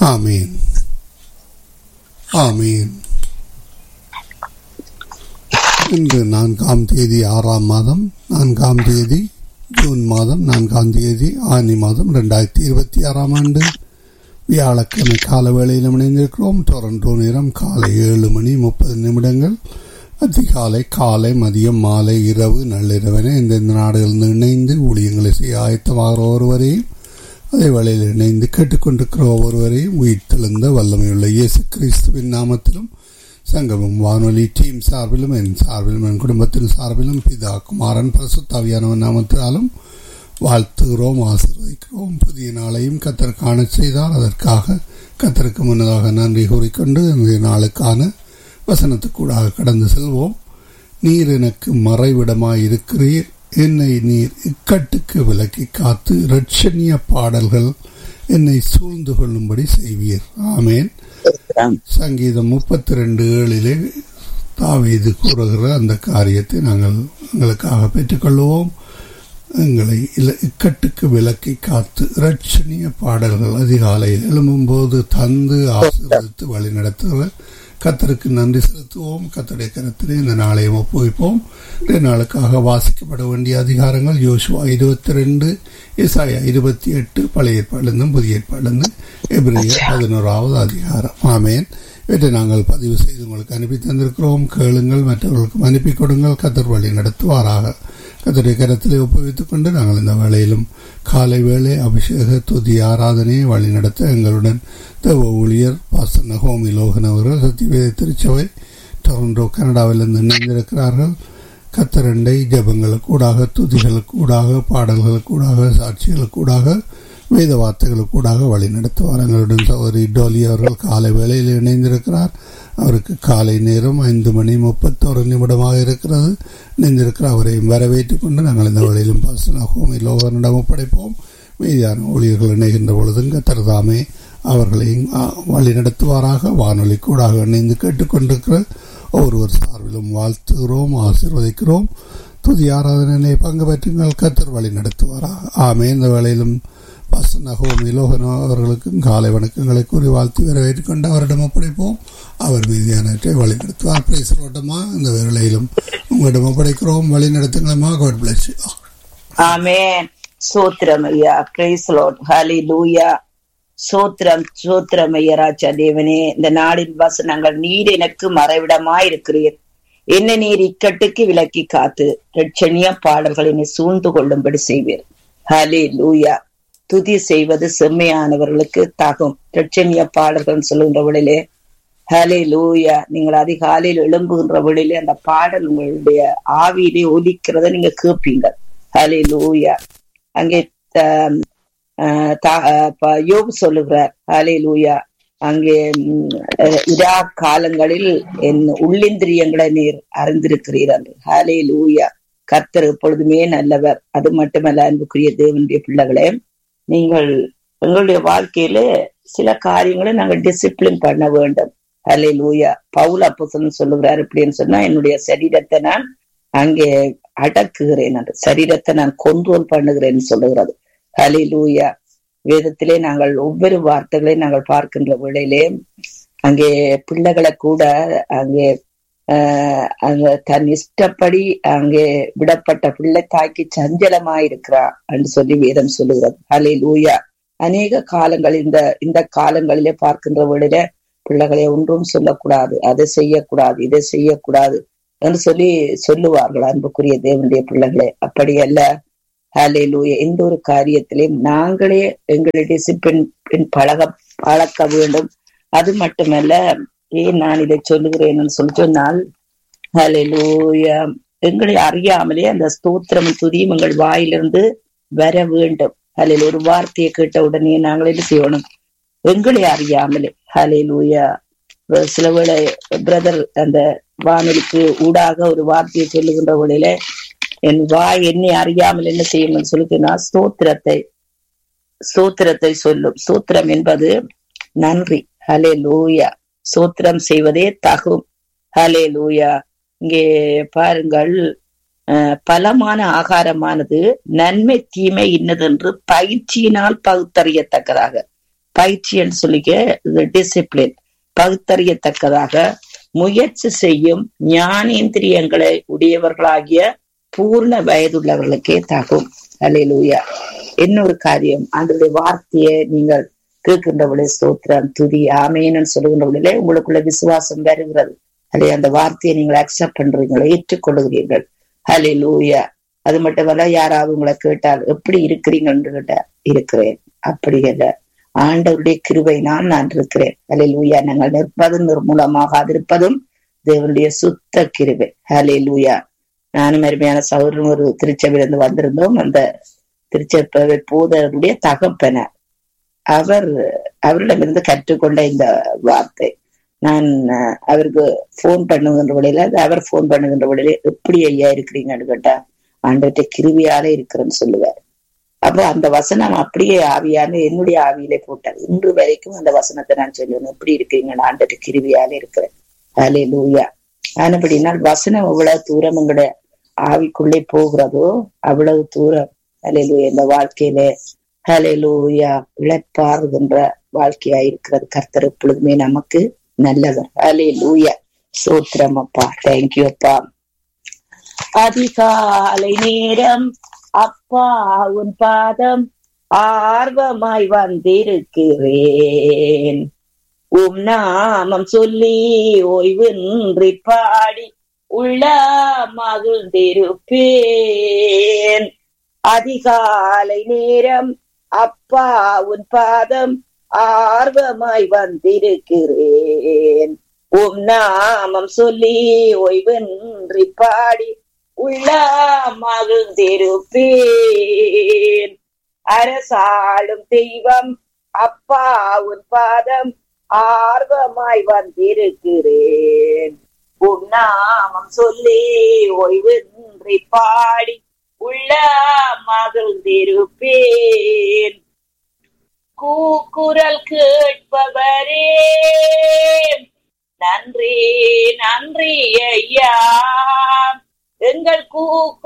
ஆமீன் ஆமீன் இன்று நான்காம் தேதி ஆறாம் மாதம் நான்காம் தேதி ஜூன் மாதம் நான்காம் தேதி ஆனி மாதம் ரெண்டாயிரத்தி இருபத்தி ஆறாம் ஆண்டு வியாழக்கிழமை கால வேளையில் இணைந்திருக்கிறோம் டொரண்டோ நேரம் காலை ஏழு மணி முப்பது நிமிடங்கள் அதிகாலை காலை மதியம் மாலை இரவு நள்ளிரவென இந்தந்த நாடுகளில் இணைந்து ஊழியங்களை செய்ய ஆயத்தமாகிற ஒருவரையும் அதே வேளையில் இணைந்து கேட்டுக்கொண்டிருக்கிற ஒவ்வொருவரையும் உயிர்த்தெழுந்த வல்லமையுள்ள இயேசு கிறிஸ்துவின் நாமத்திலும் சங்கமம் வானொலி டீம் சார்பிலும் என் சார்பிலும் என் குடும்பத்தின் சார்பிலும் பிதா குமாரன் பிரசுத்தாவியானவன் நாமத்தினாலும் வாழ்த்துகிறோம் ஆசீர்வதிக்கிறோம் புதிய நாளையும் கத்தர் காண செய்தால் அதற்காக கத்தருக்கு முன்னதாக நன்றி கூறிக்கொண்டு இன்றைய நாளுக்கான வசனத்துக்கூடாக கடந்து செல்வோம் நீர் எனக்கு மறைவிடமாய் இருக்கிறீர் என்னை நீர் இக்கட்டுக்கு விலக்கி காத்து இரட்சணிய பாடல்கள் என்னை சூழ்ந்து கொள்ளும்படி செய்வீர் ஆமேன் சங்கீதம் முப்பத்தி ரெண்டு ஏழிலே தாவீது கூறுகிற அந்த காரியத்தை நாங்கள் எங்களுக்காக பெற்றுக்கொள்வோம் எங்களை இக்கட்டுக்கு விலக்கி காத்து இரட்சணிய பாடல்கள் அதிகாலையில் எழும்பும்போது தந்து ஆசீர்வதித்து வழி நடத்துகிற கத்தருக்கு நன்றி செலுத்துவோம் கத்தருடைய கருத்திலே இந்த நாளையும் ஒப்புவிப்போம் இந்த நாளுக்காக வாசிக்கப்பட வேண்டிய அதிகாரங்கள் யோசுவா இருபத்தி ரெண்டு இசாயா இருபத்தி எட்டு பழைய ஏற்பாடுலேருந்தும் புதிய ஏற்பாடுலேருந்து எப்ரியர் பதினோராவது அதிகாரம் ஆமேன் இவற்றை நாங்கள் பதிவு செய்து உங்களுக்கு அனுப்பி தந்திருக்கிறோம் கேளுங்கள் மற்றவர்களுக்கும் அனுப்பி கொடுங்கள் கத்தர் வழி நடத்துவாராக கத்தருடைய கரத்திலே ஒப்புவித்துக் கொண்டு நாங்கள் இந்த வேளையிலும் காலை வேளை அபிஷேக துதி ஆராதனையை வழி நடத்த எங்களுடன் தேவ ஊழியர் பாச நகோமி லோகன் அவர்கள் சத்தியவேத திருச்சபை டொரண்டோ கனடாவிலிருந்து இணைந்திருக்கிறார்கள் கத்தரண்டை ஜபங்களுக்கூடாக துதிகளுக்கூடாக பாடல்களுக்கூடாக சாட்சிகளுக்கூடாக வேத வார்த்தைகளுக்கூடாக வழி நடத்துவார் எங்களுடன் சகோதரி டோலி அவர்கள் காலை வேளையில் இணைந்திருக்கிறார் அவருக்கு காலை நேரம் ஐந்து மணி முப்பத்தோரு நிமிடமாக இருக்கிறது இணைந்திருக்கிற அவரையும் வரவேற்றுக் கொண்டு நாங்கள் இந்த வேளையிலும் பசனாகவும் லோகனிடம் ஒப்படைப்போம் மீதியான ஊழியர்கள் இணைகின்ற பொழுதும் கத்தர்தாமே அவர்களையும் வழி நடத்துவாராக வானொலி கூடாக இணைந்து கேட்டுக்கொண்டிருக்கிற ஒவ்வொருவர் சார்பிலும் வாழ்த்துகிறோம் ஆசீர்வதிக்கிறோம் துதி ஆராதனை பங்கு பெற்றுங்கள் கத்தர் வழி நடத்துவாராக ஆமே இந்த வேளையிலும் பசனகோம் இலோகன் அவர்களுக்கும் காலை வணக்கங்களை கூறி வாழ்த்து வரவேற்றுக் கொண்டு அவரிடம் ஒப்படைப்போம் அவர் மீதியானவற்றை வழி நடத்துவார் பேசுகிறோட்டமா இந்த வேளையிலும் உங்களிடம் ஒப்படைக்கிறோம் வழி நடத்துங்களமா காட் பிளஸ் ஆமேன் சோத்திரம் ஐயா பிரைஸ் லார்ட் ஹலி லூயா சோத்திரம் சோத்திரம் ஐயா ராஜா தேவனே இந்த நாடின் வசனங்கள் நீர் எனக்கு மறைவிடமாய் இருக்கிறீர் என்ன நீர் இக்கட்டுக்கு விலக்கி காத்து ரட்சணிய பாடல்களை நீ சூழ்ந்து கொள்ளும்படி செய்வீர் ஹலே லூயா துதி செய்வது செம்மையானவர்களுக்கு தகும் ரட்சணிய பாடல்கள் சொல்லுகின்ற விடையிலே ஹலே லூயா நீங்கள் அதிகாலையில் எழும்புகின்ற விடையிலே அந்த பாடல் உங்களுடைய ஆவியிலே ஒலிக்கிறத நீங்க கேட்பீங்க ஹலே லூயா அங்கே யோகு சொல்லுகிறார் ஹலே லூயா அங்கே இரா காலங்களில் என் உள்ளிந்திரியங்களை நீர் அறிந்திருக்கிறீர் என்று ஹலே லூயா கர்த்தர் எப்பொழுதுமே நல்லவர் அது மட்டுமல்ல அன்புக்குரிய தேவனுடைய பிள்ளைகளே நீங்கள் எங்களுடைய வாழ்க்கையில சில காரியங்களை நாங்கள் டிசிப்ளின் பண்ண வேண்டும் ஹலே லூயா பவுல் அப்போசன் சொல்லுகிறார் அப்படின்னு சொன்னா என்னுடைய சரீரத்தை நான் அங்கே அடக்குகிறேன் என்று சரீரத்தை நான் கொண்டோல் பண்ணுகிறேன் சொல்லுகிறது ஹலே லூயா வேதத்திலே நாங்கள் ஒவ்வொரு வார்த்தைகளையும் நாங்கள் பார்க்கின்ற வேளையிலே அங்கே பிள்ளைகளை கூட அங்கே அங்க தன் இஷ்டப்படி அங்கே விடப்பட்ட பிள்ளை தாய்க்கு சஞ்சலமாயிருக்கிறா என்று சொல்லி வேதம் சொல்லுகிறது ஹலே லூயா அநேக காலங்கள் இந்த இந்த காலங்களிலே பார்க்கின்ற வேளையில பிள்ளைகளை ஒன்றும் சொல்லக்கூடாது அதை செய்யக்கூடாது இதை செய்யக்கூடாது என்று சொல்லி சொல்லுவார்கள் அன்புக்குரிய தேவனுடைய பிள்ளைகளே அப்படி அல்ல ஹலே லூயா எந்த ஒரு காரியத்திலையும் நாங்களே எங்களுடைய டிசிப்ளின் பழக பழக்க வேண்டும் அது மட்டுமல்ல ஏன் நான் இதை சொல்லுகிறேன் சொல்லி சொன்னால் ஹலெலூயா எங்களை அறியாமலே அந்த ஸ்தோத்திரம் துதியும் எங்கள் வாயிலிருந்து வர வேண்டும் ஹலில் ஒரு வார்த்தையை கேட்ட உடனே நாங்கள் என்ன செய்யணும் எங்களை அறியாமலே ஹலிலூயா சில வேளை பிரதர் அந்த வானொலிக்கு ஊடாக ஒரு வார்த்தையை சொல்லுகின்ற வழியில என் வாய் என்னை அறியாமல் என்ன செய்யணும்னு சொல்லிட்டுனா ஸ்தோத்திரத்தை ஸ்தோத்திரத்தை சொல்லும் சூத்திரம் என்பது நன்றி ஹலே லூயா சூத்திரம் செய்வதே தகும் ஹலே லூயா இங்கே பாருங்கள் பலமான ஆகாரமானது நன்மை தீமை இன்னதென்று பயிற்சியினால் பகுத்தறியத்தக்கதாக பயிற்சின்னு சொல்லிக்க இது டிசிப்ளின் பகுத்தறியத்தக்கதாக முயற்சி செய்யும் ஞானேந்திரியங்களை உடையவர்களாகிய பூர்ண வயதுள்ளவர்களுக்கே தகும் அலையிலூயா இன்னொரு காரியம் ஆண்டுடைய வார்த்தையை நீங்கள் கேட்கின்றவளே ஸ்தோத்திரம் துதி ஆமேன்னு சொல்லுகின்றவர்களே உங்களுக்குள்ள விசுவாசம் வருகிறது அல்லது அந்த வார்த்தையை நீங்கள் அக்செப்ட் பண்றீங்களோ ஏற்றுக்கொள்கிறீர்கள் ஹலே லூயா அது மட்டுமல்ல யாராவது உங்களை கேட்டால் எப்படி இருக்கிறீங்கன்னு கேட்டா இருக்கிறேன் அப்படி அல்ல ஆண்டவருடைய கிருவை நான் நான் இருக்கிறேன் ஹலே லூயா நாங்கள் நிற்பதும் நிர்மூலமாகாதிருப்பதும் தேவனுடைய சுத்த கிருவை ஹலே லூயா நானும் அருமையான சௌரன் ஒரு திருச்சபையிலிருந்து வந்திருந்தோம் அந்த திருச்சபை போதருடைய தகப்பனர் அவர் அவரிடமிருந்து கற்றுக்கொண்ட இந்த வார்த்தை நான் அவருக்கு போன் பண்ணுகின்ற வழியில அவர் போன் பண்ணுகின்ற வழியில எப்படி ஐயா இருக்கிறீங்கன்னு கேட்டா ஆண்டுகிட்ட கிருவியால இருக்கிறேன்னு சொல்லுவார் அப்போ அந்த வசனம் அப்படியே ஆவியான என்னுடைய ஆவியிலே போட்டார் இன்று வரைக்கும் அந்த வசனத்தை நான் சொல்லுவேன் எப்படி இருக்கீங்க ஆண்டுகிட்ட கிருவியால இருக்கிறேன் அலே லூயா ஆனபடினால் வசனம் எவ்வளவு தூரம் உங்களோட ஆவிக்குள்ளே போகிறதோ அவ்வளவு தூரம் அலையிலூயா இந்த வாழ்க்கையில ஹலையிலூயா இழப்பாருகின்ற வாழ்க்கையா இருக்கிறது கர்த்தர் எப்பொழுதுமே நமக்கு நல்லவர் அலே லூயா சோத்திரம் அப்பா தேங்க்யூ அப்பா அதிகாலை நேரம் அப்பா உன் பாதம் ஆர்வமாய் வந்திருக்கிறேன் உம் நாமம் சொல்லி ஓய்வின்றி பாடி உள்ள மகிழ்ந்திருப்பேன் அதிகாலை நேரம் அப்பா உன் பாதம் ஆர்வமாய் வந்திருக்கிறேன் உம் நாமம் சொல்லி ஓய்வின்றி பாடி உள்ள மகிழ்ந்திருப்பேன் அரசாளும் தெய்வம் அப்பா உன் பாதம் ஆர்வமாய் வந்திருக்கிறேன் உம் நாமம் சொல்லி ஓய்வின்றி பாடி உள்ள மகிழ்ந்திருப்பேன் கூக்குரல் கேட்பவரே நன்றி நன்றி ஐயா எங்கள் கூக்கு